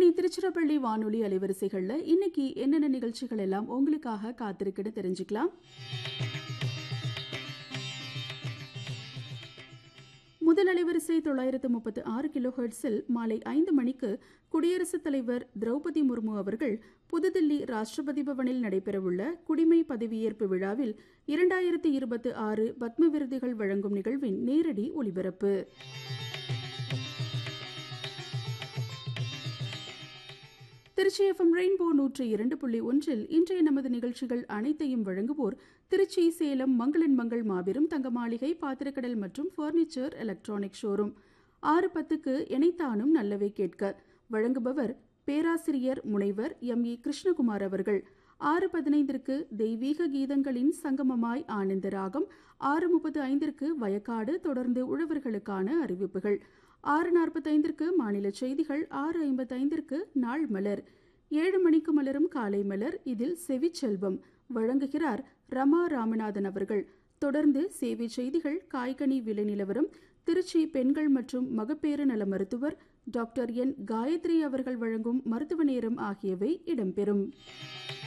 திருச்சிராப்பள்ளி வானொலி அலைவரிசைகளில் இன்னைக்கு என்னென்ன நிகழ்ச்சிகள் எல்லாம் உங்களுக்காக காத்திருக்குன்னு தெரிஞ்சுக்கலாம் முதல் அலைவரிசை தொள்ளாயிரத்து முப்பத்து ஆறு கிலோ ஹெர்ட்ஸில் மாலை ஐந்து மணிக்கு குடியரசுத் தலைவர் திரௌபதி முர்மு அவர்கள் புதுதில்லி ராஷ்டிரபதி பவனில் நடைபெறவுள்ள குடிமை பதவியேற்பு விழாவில் இரண்டாயிரத்து இருபத்தி ஆறு பத்ம விருதுகள் வழங்கும் நிகழ்வின் நேரடி ஒலிபரப்பு திருச்சி எஃப்எம் ரெயின்போ நூற்று இரண்டு புள்ளி ஒன்றில் இன்றைய நமது நிகழ்ச்சிகள் அனைத்தையும் வழங்குவோர் திருச்சி சேலம் மங்களன் மங்கள் மாபெரும் தங்க மாளிகை பாத்திரக்கடல் மற்றும் ஃபர்னிச்சர் எலக்ட்ரானிக் ஷோரூம் ஆறு பத்துக்கு இணைத்தானும் நல்லவை கேட்க வழங்குபவர் பேராசிரியர் முனைவர் எம் இ கிருஷ்ணகுமார் அவர்கள் ஆறு பதினைந்திற்கு தெய்வீக கீதங்களின் சங்கமமாய் ஆனந்த ராகம் ஆறு முப்பது ஐந்திற்கு வயக்காடு தொடர்ந்து உழவர்களுக்கான அறிவிப்புகள் ஆறு நாற்பத்தைந்திற்கு மாநில செய்திகள் ஆறு ஐம்பத்தைந்திற்கு நாள் மலர் ஏழு மணிக்கு மலரும் காலை மலர் இதில் செவிச்செல்வம் வழங்குகிறார் ரமா ராமநாதன் அவர்கள் தொடர்ந்து சேவை செய்திகள் காய்கனி விலை நிலவரம் திருச்சி பெண்கள் மற்றும் மகப்பேறு நல மருத்துவர் டாக்டர் என் காயத்ரி அவர்கள் வழங்கும் மருத்துவ நேரம் ஆகியவை இடம்பெறும்